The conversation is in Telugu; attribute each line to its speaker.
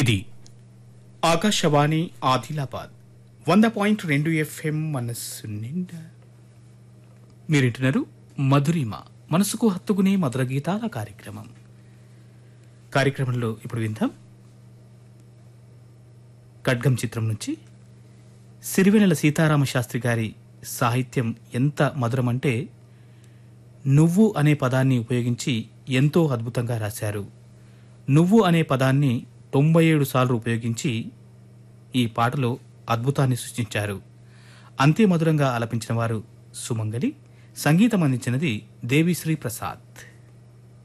Speaker 1: ఇది ఆకాశవాణి ఆదిలాబాద్ వంద పాయింట్ రెండు ఎఫ్ఎం మనస్సు నిండా మీరింటున్నారు మధురిమ మనసుకు హత్తుకునే మధుర గీతాల కార్యక్రమం కార్యక్రమంలో ఇప్పుడు విందాం ఖడ్గం చిత్రం నుంచి సిరివెనెల సీతారామ శాస్త్రి గారి సాహిత్యం ఎంత మధురమంటే నువ్వు అనే పదాన్ని ఉపయోగించి ఎంతో అద్భుతంగా రాశారు నువ్వు అనే పదాన్ని తొంభై ఏడు సార్లు ఉపయోగించి ఈ పాటలో అద్భుతాన్ని సృష్టించారు అంతే మధురంగా ఆలపించిన వారు సుమంగలి సంగీతం అందించినది దేవిశ్రీ ప్రసాద్